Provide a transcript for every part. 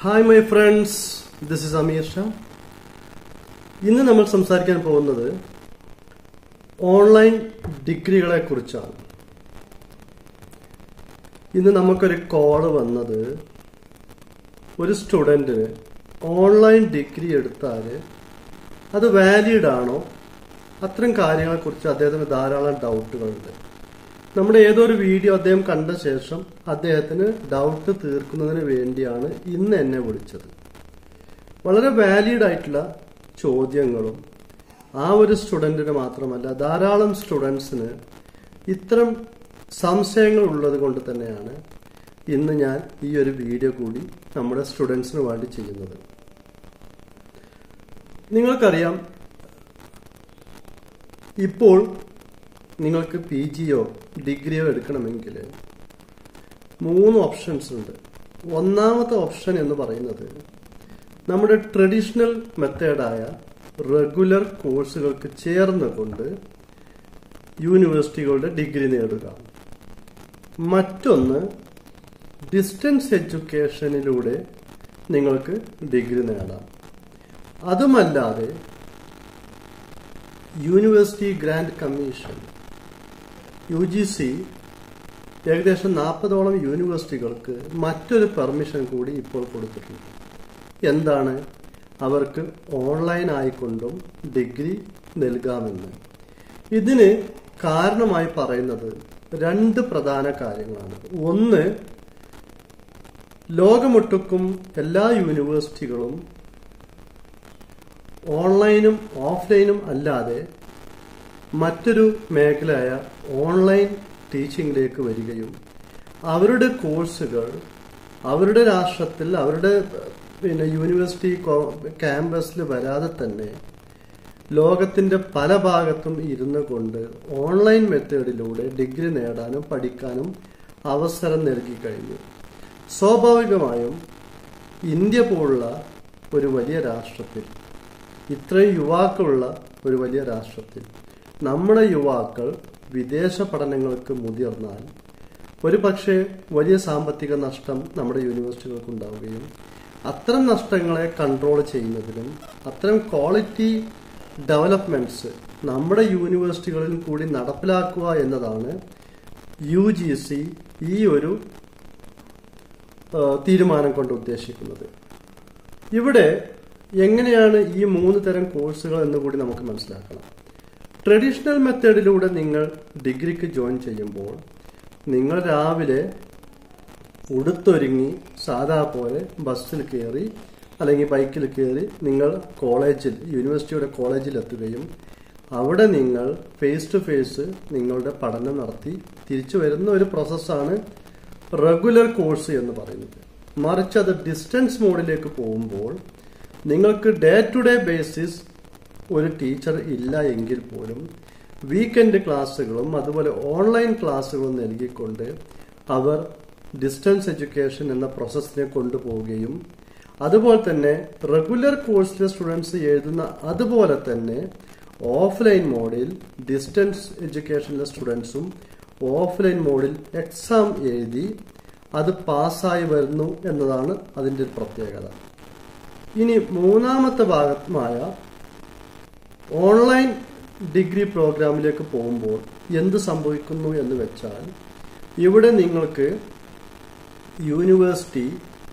hi my friends this is Ameer Shah ഇന്ന് നമ്മൾ സംസാരിക്കാൻ പോകുന്നത് ഓൺലൈൻ ഡിഗ്രികളെ കുറിച്ചാണ് ഇന്ന് നമുക്കൊരു കോള് വന്നത് ഒരു സ്റ്റുഡൻറ്റിന് ഓൺലൈൻ ഡിഗ്രി എടുത്താൽ അത് വാലിഡ് ആണോ അത്തരം കാര്യങ്ങളെക്കുറിച്ച് അദ്ദേഹത്തിന് ധാരാളം ഡൗട്ടുകളുണ്ട് നമ്മുടെ ഏതൊരു വീഡിയോ അദ്ദേഹം കണ്ട ശേഷം അദ്ദേഹത്തിന് ഡൗട്ട് തീർക്കുന്നതിന് വേണ്ടിയാണ് ഇന്ന് എന്നെ വിളിച്ചത് വളരെ വാലിഡ് ആയിട്ടുള്ള ചോദ്യങ്ങളും ആ ഒരു സ്റ്റുഡൻറ്റിന് മാത്രമല്ല ധാരാളം സ്റ്റുഡൻസിന് ഇത്തരം സംശയങ്ങൾ ഉള്ളത് കൊണ്ട് തന്നെയാണ് ഇന്ന് ഞാൻ ഈ ഒരു വീഡിയോ കൂടി നമ്മുടെ സ്റ്റുഡൻസിന് വേണ്ടി ചെയ്യുന്നത് നിങ്ങൾക്കറിയാം ഇപ്പോൾ നിങ്ങൾക്ക് പി ജിയോ ഡിഗ്രിയോ എടുക്കണമെങ്കിൽ മൂന്ന് ഓപ്ഷൻസ് ഉണ്ട് ഒന്നാമത്തെ ഓപ്ഷൻ എന്ന് പറയുന്നത് നമ്മുടെ ട്രഡീഷണൽ മെത്തേഡായ റെഗുലർ കോഴ്സുകൾക്ക് ചേർന്നുകൊണ്ട് യൂണിവേഴ്സിറ്റികളുടെ ഡിഗ്രി നേടുക മറ്റൊന്ന് ഡിസ്റ്റൻസ് എഡ്യൂക്കേഷനിലൂടെ നിങ്ങൾക്ക് ഡിഗ്രി നേടാം അതുമല്ലാതെ university grant commission U G C ഏകദേശം നാൽപ്പതോളം യൂണിവേഴ്സിറ്റികൾക്ക് മറ്റൊരു പെർമിഷൻ കൂടി ഇപ്പോൾ കൊടുത്തിട്ടുണ്ട് എന്താണ് അവർക്ക് ഓൺലൈൻ ആയിക്കൊണ്ടും ഡിഗ്രി നൽകാമെന്ന് ഇതിന് കാരണമായി പറയുന്നത് രണ്ട് പ്രധാന കാര്യങ്ങളാണ് ഒന്ന് ലോകമൊട്ടുക്കും എല്ലാ യൂണിവേഴ്സിറ്റികളും ഓൺലൈനും ഓഫ്ലൈനും അല്ലാതെ മറ്റൊരു മേഖലയായ ഓൺലൈൻ ടീച്ചിങ്ങിലേക്ക് വരികയും അവരുടെ കോഴ്സുകൾ അവരുടെ രാഷ്ട്രത്തിൽ അവരുടെ പിന്നെ യൂണിവേഴ്സിറ്റി ക്യാമ്പസിൽ വരാതെ തന്നെ ലോകത്തിന്റെ പല ഭാഗത്തും ഇരുന്നു കൊണ്ട് ഓൺലൈൻ മെത്തേഡിലൂടെ ഡിഗ്രി നേടാനും പഠിക്കാനും അവസരം നൽകി കഴിഞ്ഞു സ്വാഭാവികമായും ഇന്ത്യ പോലുള്ള ഒരു വലിയ രാഷ്ട്രത്തിൽ ഇത്രയും യുവാക്കളുള്ള ഒരു വലിയ രാഷ്ട്രത്തിൽ നമ്മുടെ യുവാക്കൾ വിദേശ പഠനങ്ങൾക്ക് മുതിർന്നാൽ ഒരു പക്ഷേ വലിയ സാമ്പത്തിക നഷ്ടം നമ്മുടെ യൂണിവേഴ്സിറ്റികൾക്ക് ഉണ്ടാവുകയും അത്തരം നഷ്ടങ്ങളെ കൺട്രോൾ ചെയ്യുന്നതിനും അത്തരം ക്വാളിറ്റി ഡെവലപ്മെന്റ്സ് നമ്മുടെ യൂണിവേഴ്സിറ്റികളിൽ കൂടി നടപ്പിലാക്കുക എന്നതാണ് യു ജി സി ഈ ഒരു തീരുമാനം കൊണ്ട് ഉദ്ദേശിക്കുന്നത് ഇവിടെ എങ്ങനെയാണ് ഈ മൂന്ന് തരം കോഴ്സുകൾ എന്ന് കൂടി നമുക്ക് മനസ്സിലാക്കണം ട്രഡീഷണൽ മെത്തേഡിലൂടെ നിങ്ങൾ ഡിഗ്രിക്ക് ജോയിൻ ചെയ്യുമ്പോൾ നിങ്ങൾ രാവിലെ ഉടുത്തൊരുങ്ങി സാധാ പോലെ ബസ്സിൽ കയറി അല്ലെങ്കിൽ ബൈക്കിൽ കയറി നിങ്ങൾ കോളേജിൽ യൂണിവേഴ്സിറ്റിയുടെ കോളേജിൽ എത്തുകയും അവിടെ നിങ്ങൾ ഫേസ് ടു ഫേസ് നിങ്ങളുടെ പഠനം നടത്തി തിരിച്ചു വരുന്ന ഒരു പ്രോസസ്സാണ് റെഗുലർ കോഴ്സ് എന്ന് പറയുന്നത് മറിച്ച് അത് ഡിസ്റ്റൻസ് മോഡിലേക്ക് പോകുമ്പോൾ നിങ്ങൾക്ക് ഡേ ടു ഡേ ബേസിസ് ഒരു ടീച്ചർ ഇല്ല എങ്കിൽ പോലും വീക്കെൻഡ് ക്ലാസ്സുകളും അതുപോലെ ഓൺലൈൻ ക്ലാസ്സുകളും നൽകിക്കൊണ്ട് അവർ ഡിസ്റ്റൻസ് എഡ്യൂക്കേഷൻ എന്ന പ്രോസസ്സിനെ കൊണ്ടുപോവുകയും അതുപോലെ തന്നെ റെഗുലർ കോഴ്സിലെ സ്റ്റുഡൻസ് എഴുതുന്ന അതുപോലെ തന്നെ ഓഫ്ലൈൻ മോഡിൽ ഡിസ്റ്റൻസ് എഡ്യൂക്കേഷനിലെ സ്റ്റുഡൻസും ഓഫ്ലൈൻ മോഡിൽ എക്സാം എഴുതി അത് പാസ്സായി വരുന്നു എന്നതാണ് അതിൻ്റെ പ്രത്യേകത ഇനി മൂന്നാമത്തെ ഭാഗമായ ഓൺലൈൻ ഡിഗ്രി പ്രോഗ്രാമിലേക്ക് പോകുമ്പോൾ എന്ത് സംഭവിക്കുന്നു എന്ന് വെച്ചാൽ ഇവിടെ നിങ്ങൾക്ക് യൂണിവേഴ്സിറ്റി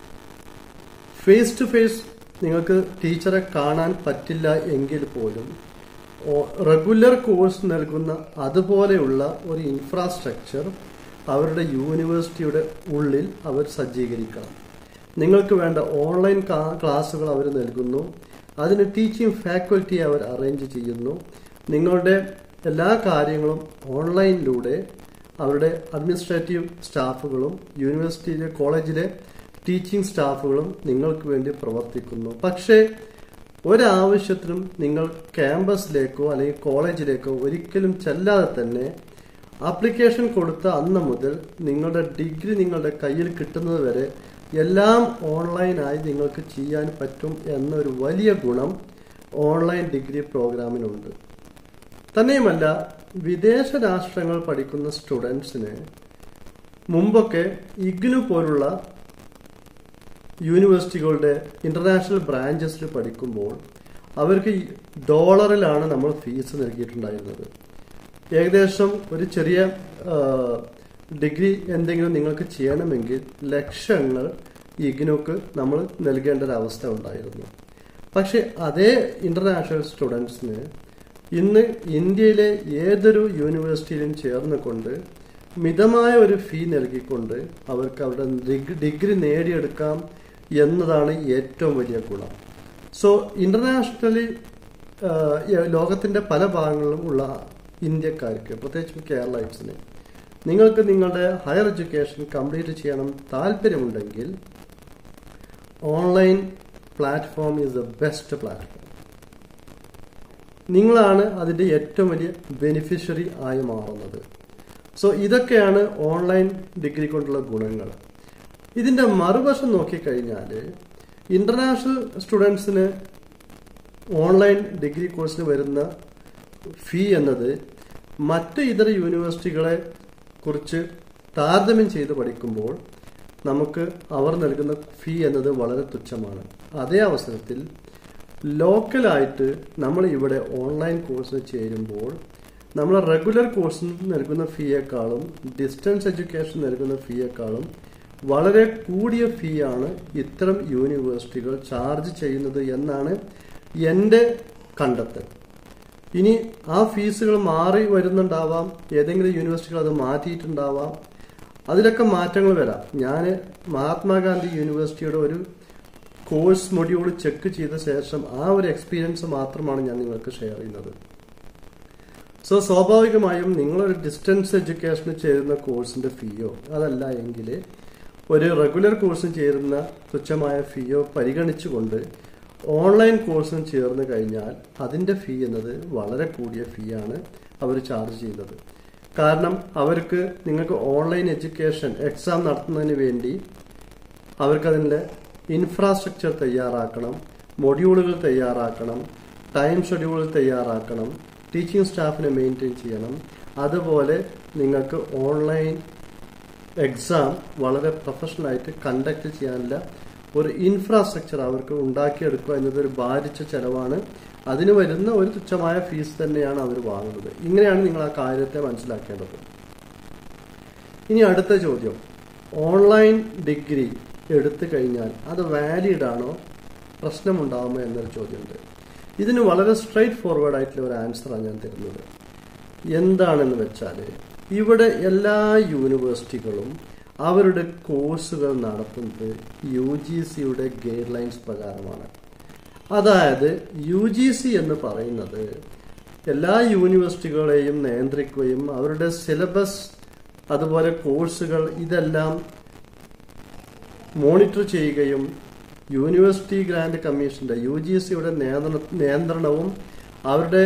ഫേസ് ടു ഫേസ് നിങ്ങൾക്ക് ടീച്ചറെ കാണാൻ പറ്റില്ല എങ്കിൽ പോലും റെഗുലർ കോഴ്സ് നൽകുന്ന അതുപോലെയുള്ള ഒരു ഇൻഫ്രാസ്ട്രക്ചർ അവരുടെ യൂണിവേഴ്സിറ്റിയുടെ ഉള്ളിൽ അവർ സജ്ജീകരിക്കണം നിങ്ങൾക്ക് വേണ്ട ഓൺലൈൻ ക്ലാസ്സുകൾ അവർ നൽകുന്നു അതിന് ടീച്ചിങ് ഫാക്കൽറ്റി അവർ അറേഞ്ച് ചെയ്യുന്നു നിങ്ങളുടെ എല്ലാ കാര്യങ്ങളും ഓൺലൈനിലൂടെ അവരുടെ അഡ്മിനിസ്ട്രേറ്റീവ് സ്റ്റാഫുകളും യൂണിവേഴ്സിറ്റിയിലെ കോളേജിലെ ടീച്ചിങ് സ്റ്റാഫുകളും നിങ്ങൾക്ക് വേണ്ടി പ്രവർത്തിക്കുന്നു പക്ഷേ ഒരാവശ്യത്തിനും നിങ്ങൾ ക്യാമ്പസിലേക്കോ അല്ലെങ്കിൽ കോളേജിലേക്കോ ഒരിക്കലും ചെല്ലാതെ തന്നെ ആപ്ലിക്കേഷൻ കൊടുത്ത അന്ന് മുതൽ നിങ്ങളുടെ ഡിഗ്രി നിങ്ങളുടെ കയ്യിൽ കിട്ടുന്നത് വരെ എല്ലാം ഓൺലൈനായി നിങ്ങൾക്ക് ചെയ്യാൻ പറ്റും എന്നൊരു വലിയ ഗുണം ഓൺലൈൻ ഡിഗ്രി പ്രോഗ്രാമിനുണ്ട് തന്നെയുമല്ല വിദേശ രാഷ്ട്രങ്ങൾ പഠിക്കുന്ന സ്റ്റുഡൻസിന് മുമ്പൊക്കെ ഇഗ്നു പോലുള്ള യൂണിവേഴ്സിറ്റികളുടെ ഇന്റർനാഷണൽ ബ്രാഞ്ചസിൽ പഠിക്കുമ്പോൾ അവർക്ക് ഈ ഡോളറിലാണ് നമ്മൾ ഫീസ് നൽകിയിട്ടുണ്ടായിരുന്നത് ഏകദേശം ഒരു ചെറിയ ആ, ഡിഗ്രി എന്തെങ്കിലും നിങ്ങൾക്ക് ചെയ്യണമെങ്കിൽ ലക്ഷങ്ങൾ ഇഗ്നോക്ക് നമ്മൾ നൽകേണ്ട ഒരു അവസ്ഥ ഉണ്ടായിരുന്നു പക്ഷെ അതേ ഇന്റർനാഷണൽ സ്റ്റുഡൻസിന് ഇന്ന് ഇന്ത്യയിലെ ഏതൊരു യൂണിവേഴ്സിറ്റിയിലും ചേർന്നുകൊണ്ട് മിതമായ ഒരു ഫീ നൽകിക്കൊണ്ട് അവർക്ക് അവരുടെ ഡിഗ്- ഡിഗ്രി നേടിയെടുക്കാം എന്നതാണ് ഏറ്റവും വലിയ ഗുണം സോ ഇന്റർനാഷണലി ലോകത്തിന്റെ പല ഭാഗങ്ങളിലും ഉള്ള ഇന്ത്യക്കാർക്ക് പ്രത്യേകിച്ചും കേരളൈറ്റ്സിന് നിങ്ങൾക്ക് നിങ്ങളുടെ ഹയർ എഡ്യൂക്കേഷൻ കംപ്ലീറ്റ് ചെയ്യണം താല്പര്യമുണ്ടെങ്കിൽ online platform is the best platform നിങ്ങളാണ് അതിന്റെ ഏറ്റവും വലിയ ബെനിഫിഷ്യറി ആയി മാറുന്നത് സോ ഇതൊക്കെയാണ് ഓൺലൈൻ ഡിഗ്രി കൊണ്ടുള്ള ഗുണങ്ങൾ ഇതിന്റെ മറുവശം നോക്കിക്കഴിഞ്ഞാൽ ഇന്റർനാഷണൽ സ്റ്റുഡൻസിന് ഓൺലൈൻ ഡിഗ്രി കോഴ്സിന് വരുന്ന ഫീ എന്നത് മറ്റ് ഇതര യൂണിവേഴ്സിറ്റികളെ കുറിച്ച് താരതമ്യം ചെയ്ത് പഠിക്കുമ്പോൾ നമുക്ക് അവർ നൽകുന്ന ഫീ എന്നത് വളരെ തുച്ഛമാണ് അതേ അവസരത്തിൽ ലോക്കലായിട്ട് നമ്മൾ ഇവിടെ ഓൺലൈൻ കോഴ്സിന് ചേരുമ്പോൾ നമ്മൾ റെഗുലർ കോഴ്സിന് നൽകുന്ന ഫീയേക്കാളും ഡിസ്റ്റൻസ് എഡ്യൂക്കേഷൻ നൽകുന്ന ഫീയേക്കാളും വളരെ കൂടിയ ഫീ ആണ് ഇത്തരം യൂണിവേഴ്സിറ്റികൾ ചാർജ് ചെയ്യുന്നത് എന്നാണ് എൻ്റെ കണ്ടെത്തൽ ഇനി ആ ഫീസുകൾ മാറി വരുന്നുണ്ടാവാം ഏതെങ്കിലും യൂണിവേഴ്സിറ്റികൾ അത് മാറ്റിയിട്ടുണ്ടാവാം അതിലൊക്കെ മാറ്റങ്ങൾ വരാം ഞാൻ മഹാത്മാഗാന്ധി യൂണിവേഴ്സിറ്റിയുടെ ഒരു കോഴ്സ് മൊഡ്യൂൾ ചെക്ക് ചെയ്ത ശേഷം ആ ഒരു എക്സ്പീരിയൻസ് മാത്രമാണ് ഞാൻ നിങ്ങൾക്ക് ഷെയർ ചെയ്യുന്നത് സോ സ്വാഭാവികമായും നിങ്ങളൊരു ഡിസ്റ്റൻസ് എഡ്യൂക്കേഷന് ചേരുന്ന കോഴ്സിന്റെ ഫീയോ അതല്ല എങ്കിൽ ഒരു റെഗുലർ കോഴ്സിന് ചേരുന്ന തുച്ഛമായ ഫീയോ പരിഗണിച്ചുകൊണ്ട് ഓൺലൈൻ കോഴ്സിന് ചേർന്ന് കഴിഞ്ഞാൽ അതിന്റെ ഫീ എന്നത് വളരെ കൂടിയ ഫീ ആണ് അവർ ചാർജ് ചെയ്യുന്നത് കാരണം അവർക്ക് നിങ്ങൾക്ക് ഓൺലൈൻ എഡ്യൂക്കേഷൻ എക്സാം നടത്തുന്നതിന് വേണ്ടി അവർക്ക് അതിൻ്റെ ഇൻഫ്രാസ്ട്രക്ചർ തയ്യാറാക്കണം മൊഡ്യൂളുകൾ തയ്യാറാക്കണം ടൈം ഷെഡ്യൂൾ തയ്യാറാക്കണം ടീച്ചിങ് സ്റ്റാഫിനെ മെയിൻറ്റെയിൻ ചെയ്യണം അതുപോലെ നിങ്ങൾക്ക് ഓൺലൈൻ എക്സാം വളരെ പ്രൊഫഷണൽ ആയിട്ട് കണ്ടക്ട് ചെയ്യാനുള്ള ഒരു ഇൻഫ്രാസ്ട്രക്ചർ അവർക്ക് ഉണ്ടാക്കിയെടുക്കുക എന്നത് ഒരു ഭാരിച്ച ചെലവാണ് അതിന് വരുന്ന ഒരു തുച്ഛമായ ഫീസ് തന്നെയാണ് അവർ വാങ്ങുന്നത് ഇങ്ങനെയാണ് നിങ്ങൾ ആ കാര്യത്തെ മനസ്സിലാക്കേണ്ടത് ഇനി അടുത്ത ചോദ്യം ഓൺലൈൻ ഡിഗ്രി എടുത്തു കഴിഞ്ഞാൽ അത് വാലിഡ് ആണോ പ്രശ്നമുണ്ടാകുമോ എന്നൊരു ചോദ്യമുണ്ട് ഇതിന് വളരെ സ്ട്രൈറ്റ് ഫോർവേഡ് ആയിട്ടുള്ള ഒരു ആൻസറാണ് ഞാൻ തരുന്നത് എന്താണെന്ന് വെച്ചാൽ ഇവിടെ എല്ലാ യൂണിവേഴ്സിറ്റികളും അവരുടെ കോഴ്സുകൾ നടത്തുന്നത് യു ജി സിയുടെ ഗൈഡ് ലൈൻസ് പ്രകാരമാണ് അതായത് യു ജി സി എന്ന് പറയുന്നത് എല്ലാ യൂണിവേഴ്സിറ്റികളെയും നിയന്ത്രിക്കുകയും അവരുടെ സിലബസ് അതുപോലെ കോഴ്സുകൾ ഇതെല്ലാം മോണിറ്റർ ചെയ്യുകയും യൂണിവേഴ്സിറ്റി ഗ്രാന്റ് കമ്മീഷന്റെ യു ജി സിയുടെ നിയന്ത്രണവും അവരുടെ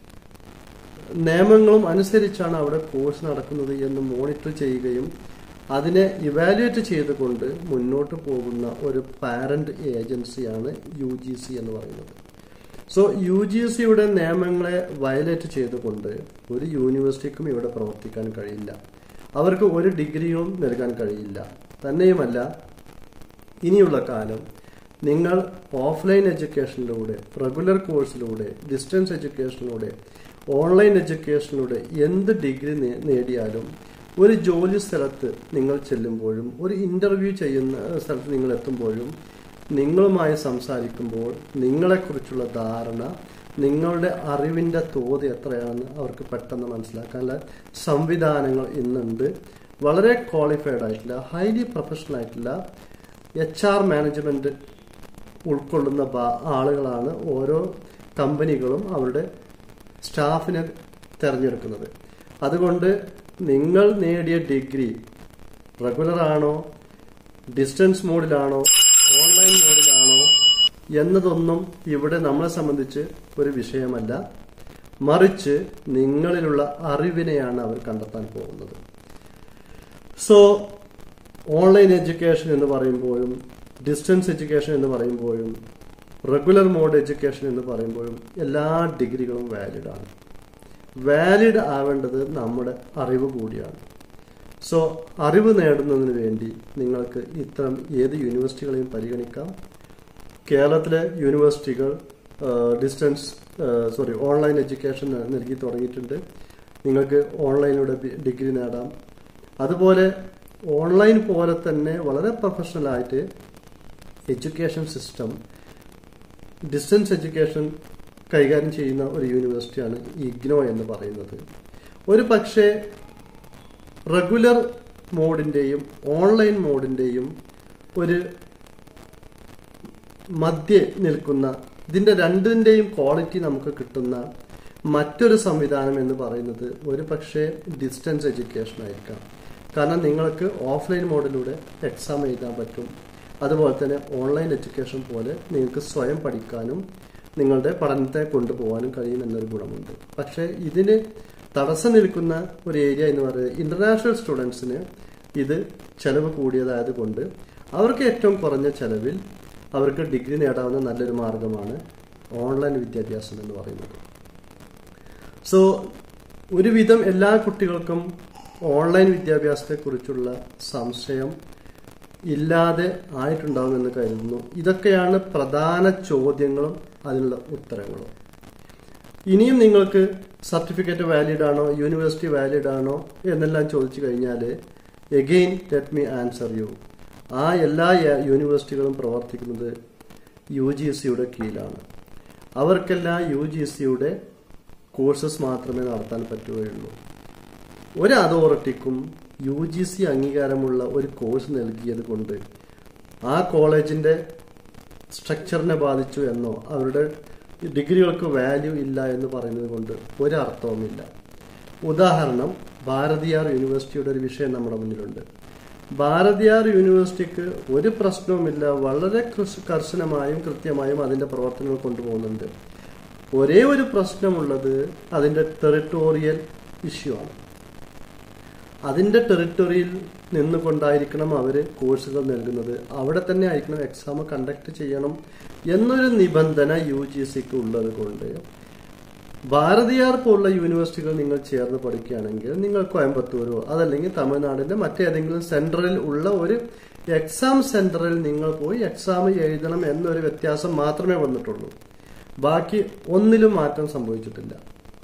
നിയമങ്ങളും അനുസരിച്ചാണ് അവിടെ കോഴ്സ് നടക്കുന്നത് എന്ന് മോണിറ്റർ ചെയ്യുകയും അതിനെ ഇവാലുവേറ്റ് ചെയ്തുകൊണ്ട് മുന്നോട്ട് പോകുന്ന ഒരു പാരന്റ് ഏജൻസിയാണ് യു ജി സി എന്ന് പറയുന്നത് സോ യു ജി സിയുടെ നിയമങ്ങളെ വയലേറ്റ് ചെയ്തുകൊണ്ട് ഒരു യൂണിവേഴ്സിറ്റിക്കും ഇവിടെ പ്രവർത്തിക്കാൻ കഴിയില്ല അവർക്ക് ഒരു ഡിഗ്രിയും നൽകാൻ കഴിയില്ല തന്നെയുമല്ല ഇനിയുള്ള കാലം നിങ്ങൾ ഓഫ്ലൈൻ എഡ്യൂക്കേഷനിലൂടെ റെഗുലർ കോഴ്സിലൂടെ ഡിസ്റ്റൻസ് എഡ്യൂക്കേഷനിലൂടെ ഓൺലൈൻ എഡ്യൂക്കേഷനിലൂടെ എന്ത് ഡിഗ്രി നേ- നേടിയാലും ഒരു ജോലി സ്ഥലത്ത് നിങ്ങൾ ചെല്ലുമ്പോഴും ഒരു ഇന്റർവ്യൂ ചെയ്യുന്ന സ്ഥലത്ത് നിങ്ങൾ എത്തുമ്പോഴും നിങ്ങളുമായി സംസാരിക്കുമ്പോൾ നിങ്ങളെക്കുറിച്ചുള്ള ധാരണ നിങ്ങളുടെ അറിവിന്റെ തോത് എത്രയാണെന്ന് അവർക്ക് പെട്ടെന്ന് മനസ്സിലാക്കാനുള്ള സംവിധാനങ്ങൾ ഇന്നുണ്ട് വളരെ ക്വാളിഫൈഡ് ആയിട്ടുള്ള ഹൈലി പ്രൊഫഷണൽ ആയിട്ടുള്ള എച്ച് ആർ മാനേജ്മെന്റ് ഉൾക്കൊള്ളുന്ന ബാ- ആളുകളാണ് ഓരോ കമ്പനികളും അവരുടെ സ്റ്റാഫിനെ തിരഞ്ഞെടുക്കുന്നത് അതുകൊണ്ട് നിങ്ങൾ നേടിയ ഡിഗ്രി റെഗുലർ ആണോ ഡിസ്റ്റൻസ് മോഡിലാണോ ഓൺലൈൻ മോഡിലാണോ എന്നതൊന്നും ഇവിടെ നമ്മളെ സംബന്ധിച്ച് ഒരു വിഷയമല്ല മറിച്ച് നിങ്ങളിലുള്ള അറിവിനെയാണ് അവർ കണ്ടെത്താൻ പോകുന്നത് സോ ഓൺലൈൻ എഡ്യൂക്കേഷൻ എന്ന് പറയുമ്പോഴും ഡിസ്റ്റൻസ് എഡ്യൂക്കേഷൻ എന്ന് പറയുമ്പോഴും റെഗുലർ മോഡ് എഡ്യൂക്കേഷൻ എന്ന് പറയുമ്പോഴും എല്ലാ ഡിഗ്രികളും വാലിഡ് ആണ് വാലിഡ് ആവേണ്ടത് നമ്മുടെ അറിവ് കൂടിയാണ് സോ അറിവ് നേടുന്നതിന് വേണ്ടി നിങ്ങൾക്ക് ഇത്തരം ഏത് യൂണിവേഴ്സിറ്റികളെയും പരിഗണിക്കാം കേരളത്തിലെ യൂണിവേഴ്സിറ്റികൾ ഡിസ്റ്റൻസ് സോറി ഓൺലൈൻ എഡ്യൂക്കേഷൻ നൽകി തുടങ്ങിയിട്ടുണ്ട് നിങ്ങൾക്ക് ഓൺലൈനിലൂടെ ഡിഗ്രി നേടാം അതുപോലെ ഓൺലൈൻ പോലെ തന്നെ വളരെ പ്രൊഫഷണലായിട്ട് എഡ്യൂക്കേഷൻ സിസ്റ്റം ഡിസ്റ്റൻസ് എഡ്യൂക്കേഷൻ കൈകാര്യം ചെയ്യുന്ന ഒരു യൂണിവേഴ്സിറ്റിയാണ് ഇഗ്നോ എന്ന് പറയുന്നത് ഒരു പക്ഷേ റെഗുലർ മോഡിൻ്റെയും ഓൺലൈൻ മോഡിൻ്റെയും ഒരു മധ്യ നിൽക്കുന്ന ഇതിൻ്റെ രണ്ടിൻ്റെയും ക്വാളിറ്റി നമുക്ക് കിട്ടുന്ന മറ്റൊരു സംവിധാനം എന്ന് പറയുന്നത് ഒരു പക്ഷേ ഡിസ്റ്റൻസ് എഡ്യൂക്കേഷൻ ആയിരിക്കാം കാരണം നിങ്ങൾക്ക് ഓഫ്ലൈൻ മോഡിലൂടെ എക്സാം എഴുതാൻ പറ്റും അതുപോലെ തന്നെ ഓൺലൈൻ എഡ്യൂക്കേഷൻ പോലെ നിങ്ങൾക്ക് സ്വയം പഠിക്കാനും നിങ്ങളുടെ പഠനത്തെ കൊണ്ടുപോകാനും കഴിയും എന്നൊരു ഗുണമുണ്ട് പക്ഷേ ഇതിന് തടസ്സം നിൽക്കുന്ന ഒരു ഏരിയ എന്ന് പറയുന്നത് ഇന്റർനാഷണൽ സ്റ്റുഡൻസിന് ഇത് ചെലവ് കൂടിയതായത് കൊണ്ട് അവർക്ക് ഏറ്റവും കുറഞ്ഞ ചെലവിൽ അവർക്ക് ഡിഗ്രി നേടാവുന്ന നല്ലൊരു മാർഗമാണ് ഓൺലൈൻ വിദ്യാഭ്യാസം എന്ന് പറയുന്നത് സോ ഒരുവിധം എല്ലാ കുട്ടികൾക്കും ഓൺലൈൻ വിദ്യാഭ്യാസത്തെക്കുറിച്ചുള്ള സംശയം ഇല്ലാതെ ആയിട്ടുണ്ടാവുമെന്ന് കരുതുന്നു ഇതൊക്കെയാണ് പ്രധാന ചോദ്യങ്ങളും അതിനുള്ള ഉത്തരങ്ങളും ഇനിയും നിങ്ങൾക്ക് സർട്ടിഫിക്കറ്റ് വാലിഡ് ആണോ യൂണിവേഴ്സിറ്റി വാലിഡ് ആണോ എന്നെല്ലാം ചോദിച്ചു കഴിഞ്ഞാൽ again let me answer you ആ എല്ലാ യൂണിവേഴ്സിറ്റികളും പ്രവർത്തിക്കുന്നത് യു ജി സിയുടെ കീഴിലാണ് അവർക്കെല്ലാം യു ജി സിയുടെ കോഴ്സസ് മാത്രമേ നടത്താൻ പറ്റുകയുള്ളൂ ഒരു അതോറിറ്റിക്കും യു ജി സി അംഗീകാരമുള്ള ഒരു കോഴ്സ് നൽകിയത് കൊണ്ട് ആ കോളേജിന്റെ സ്ട്രക്ചറിനെ ബാധിച്ചു എന്നോ അവരുടെ ഡിഗ്രികൾക്ക് വാല്യൂ ഇല്ല എന്ന് പറയുന്നത് കൊണ്ട് ഒരർത്ഥവുമില്ല ഉദാഹരണം ഭാരതിയാർ യൂണിവേഴ്സിറ്റിയുടെ ഒരു വിഷയം നമ്മുടെ മുന്നിലുണ്ട് ഭാരതിയാർ യൂണിവേഴ്സിറ്റിക്ക് ഒരു പ്രശ്നവുമില്ല വളരെ കർശനമായും കൃത്യമായും അതിന്റെ പ്രവർത്തനങ്ങൾ കൊണ്ടുപോകുന്നുണ്ട് ഒരേ ഒരു പ്രശ്നമുള്ളത് അതിന്റെ ടെറിട്ടോറിയൽ ഇഷ്യൂ ആണ് അതിന്റെ ടെറിട്ടറിയിൽ നിന്നുകൊണ്ടായിരിക്കണം അവർ കോഴ്സുകൾ നൽകുന്നത് അവിടെ തന്നെ ആയിരിക്കണം എക്സാം കണ്ടക്ട് ചെയ്യണം എന്നൊരു നിബന്ധന യു ജി സിക്ക് ഉള്ളത് കൊണ്ട് ഭാരതിയാർ പോലുള്ള യൂണിവേഴ്സിറ്റികൾ നിങ്ങൾ ചേർന്ന് പഠിക്കുകയാണെങ്കിൽ നിങ്ങൾ കോയമ്പത്തൂരോ അതല്ലെങ്കിൽ തമിഴ്നാടിന്റെ മറ്റേതെങ്കിലും സെന്ററിൽ ഉള്ള ഒരു എക്സാം സെന്ററിൽ നിങ്ങൾ പോയി എക്സാം എഴുതണം എന്നൊരു വ്യത്യാസം മാത്രമേ വന്നിട്ടുള്ളൂ ബാക്കി ഒന്നിലും മാറ്റം സംഭവിച്ചിട്ടില്ല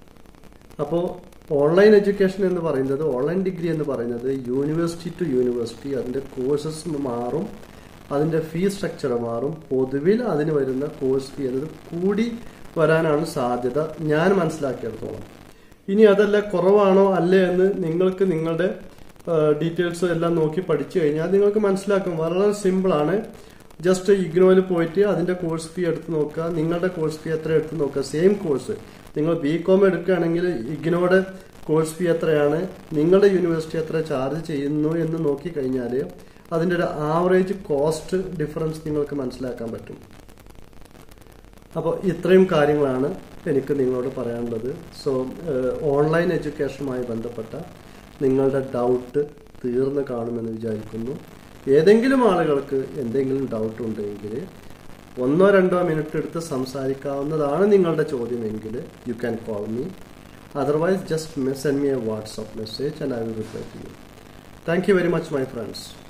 അപ്പോൾ ഓൺലൈൻ എഡ്യൂക്കേഷൻ എന്ന് പറയുന്നത് ഓൺലൈൻ ഡിഗ്രി എന്ന് പറയുന്നത് യൂണിവേഴ്സിറ്റി ടു യൂണിവേഴ്സിറ്റി അതിന്റെ കോഴ്സസ് മാറും അതിന്റെ ഫീസ് സ്ട്രക്ചർ മാറും പൊതുവിൽ അതിന് വരുന്ന കോഴ്സ് ഫീ എന്നത് കൂടി വരാനാണ് സാധ്യത ഞാൻ മനസ്സിലാക്കിയെടുത്തോളം ഇനി അതല്ല കുറവാണോ അല്ലേ എന്ന് നിങ്ങൾക്ക് നിങ്ങളുടെ ഡീറ്റെയിൽസ് എല്ലാം നോക്കി പഠിച്ചു കഴിഞ്ഞാൽ നിങ്ങൾക്ക് മനസ്സിലാക്കും വളരെ സിമ്പിൾ ആണ് ജസ്റ്റ് ഇഗ്നോയിൽ പോയിട്ട് അതിന്റെ കോഴ്സ് ഫീ എടുത്ത് നോക്കുക നിങ്ങളുടെ കോഴ്സ് ഫീ എത്ര എടുത്ത് നോക്കുക സെയിം കോഴ്സ് നിങ്ങൾ ബി കോം എടുക്കുകയാണെങ്കിൽ ഇഗ്നോയുടെ കോഴ്സ് ഫീ എത്രയാണ് നിങ്ങളുടെ യൂണിവേഴ്സിറ്റി എത്ര ചാർജ് ചെയ്യുന്നു എന്ന് നോക്കി കഴിഞ്ഞാൽ അതിന്റെ ഒരു ആവറേജ് കോസ്റ്റ് ഡിഫറൻസ് നിങ്ങൾക്ക് മനസ്സിലാക്കാൻ പറ്റും അപ്പോൾ ഇത്രയും കാര്യങ്ങളാണ് എനിക്ക് നിങ്ങളോട് പറയാനുള്ളത് സോ ഓൺലൈൻ എഡ്യൂക്കേഷനുമായി ബന്ധപ്പെട്ട നിങ്ങളുടെ ഡൗട്ട് തീർന്നു കാണുമെന്ന് വിചാരിക്കുന്നു ഏതെങ്കിലും ആളുകൾക്ക് എന്തെങ്കിലും ഡൗട്ട് ഉണ്ടെങ്കിൽ ഒന്നോ രണ്ടോ മിനിറ്റ് എടുത്ത് സംസാരിക്കാവുന്നതാണ് നിങ്ങളുടെ ചോദ്യമെങ്കിൽ you can call me otherwise just send me a WhatsApp message and I will reply to you thank you very much my friends